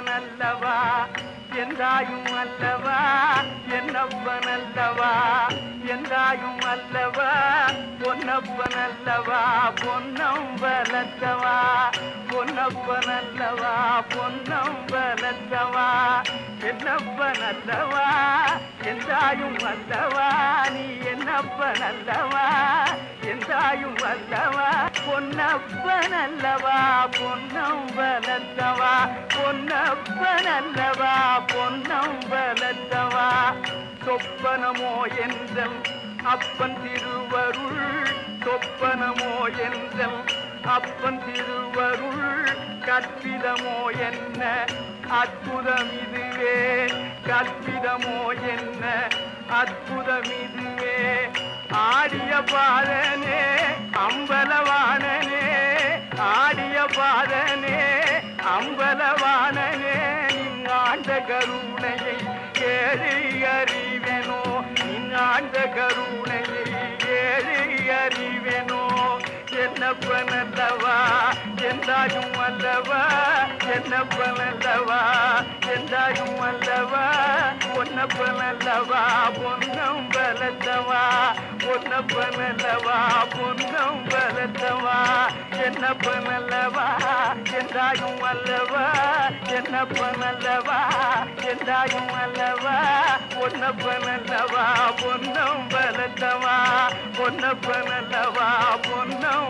என்னப்பனல்லவா என்றாயும் அல்லவா என்னப்பனல்லவா என்றாயும் அல்லவா பொன்னப்பனல்லவா பொன்னம்பலத்தவா பொன்னப்பனல்லவா பொன்னம்பலத்தவா என்னப்பனல்லவா என்றாயும் அல்லவா நீ என்னப்பனல்லவா என்றாயும் அல்லவா பொன்னப்பனல்லவா பொன்னம்பலத்தவா பொன்னப்பனல்லவா பொன்னம்பலத்தவா சொப்பனமோ என்றல் அப்பன் திருவருள் சொப்பனமோ என்றல் அப்பன் திருவருள் கற்பிதமோ என்ன அற்புதம் இதுவே கற்பிதமோ என்ன அற்புதம் இதுவே ஆடிய பாதனே அம்பலவாணனே ஆடிய பாதனே அம்பலவாணனே நின்னாண்ட கருணையை ஏழை அறிவெனோ நின்னாண்ட கருணையை ஏழை அறிவெனோ என்னப்பனல்லவா என்றாயும் அல்லவா என்னப்பனல்லவா என்றாயும் அல்லவா பொன்னப்பனல்லவா பொன்னம் பலத்தவா பொன்னப்பனல்லவா பொன்னம் பலத்தவா என்னப்பனல்லவா என்றாயும் அல்லவா என்னப்பனல்லவா என்றாயும் அல்லவா பொன்னப்பனல்லவா பொன்னம் பலத்தவா பொன்னப்பனல்லவா பொன்னம்